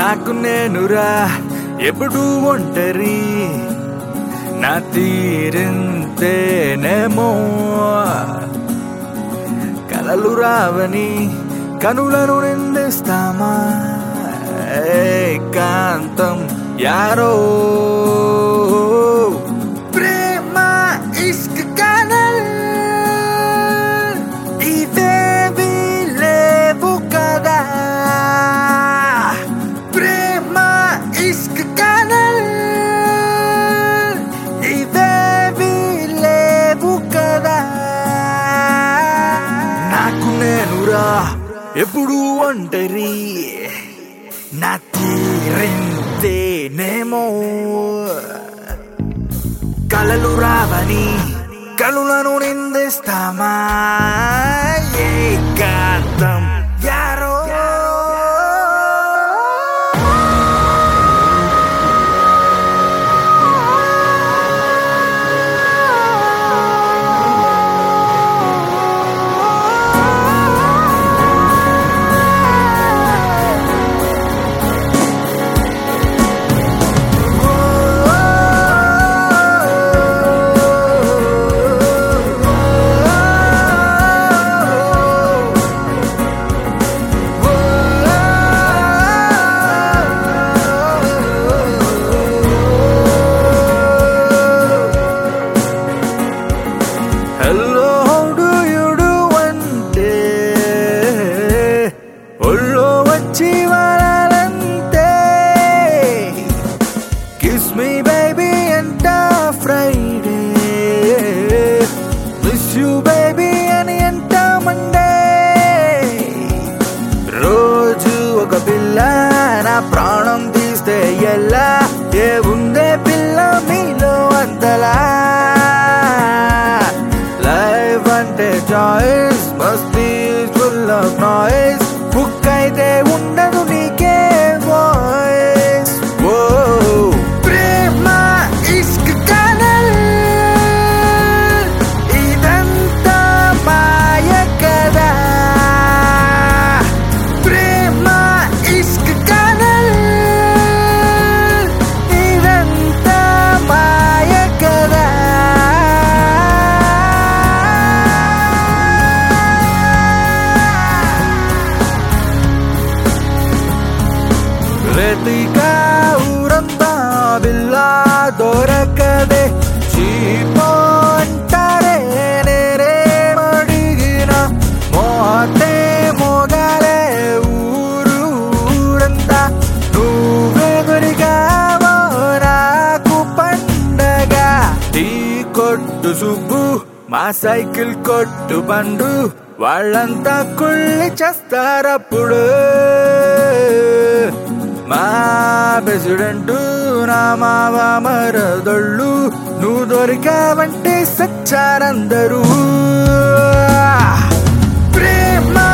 నాకు నేనురా ఎప్పుడు ఒంటరి నా తీరింతేనేమో కలలు రావని కనులను నిందిస్తామా ఏకాంతం యారో ప్రేమ ఇష్క్ కనల్ ఇవేవి లేవు కదా ప్రేమ ఇష్క్ కనల్ ఇవేవి లేవు కదా నాకు నేనురా ఎప్పుడు ఒంటరి నా తీరింతేనేమో కలలు రావని కలులను నిందిస్తామా ఏకాంతం యారో హలో హౌడు యుడు అంటే ఒళ్ళో వచ్చి వారాలంతే కిస్ మీ బేబీ అంట ఫ్రైడే మిస్ యూ బేబీ అని అంట మండే రోజు ఒక పిల్ల నా ప్రాణం తీస్తే ఎలా ఏ ఉందే పిల్ల మీలో అంతలా లైఫ్ అంటే చాయిస్ మస్తీ ఫుల్ ఆఫ్ నాయిస్ బుక్ అయితే ఉండదు నీకే వాయిస్ ఓ ప్రేమ ఇష్క్ కనల్ ఇదంతా మాయ కదా ప్రేమ ఇష్క్ కనల్ ఇదంతా మాయ కదా వెతికా ఊరంతా బిల్లా దొరకదే చీపో అంటారే నేరే అడిగిన మోతే మోగాలే ఊరు ఊరంతా నువ్వే దొరికావో నాకు పండగ టీ కొట్టు సుబ్బు మా సైకిల్ కొట్టు బండు వాళ్ళంతా కుళ్ళి చేస్తారప్పుడు మా ప్రెసిడెంట్ నా మావ మరదళ్ళు నువ్వు దొరికావంటే సచ్చారందరూ ప్రేమ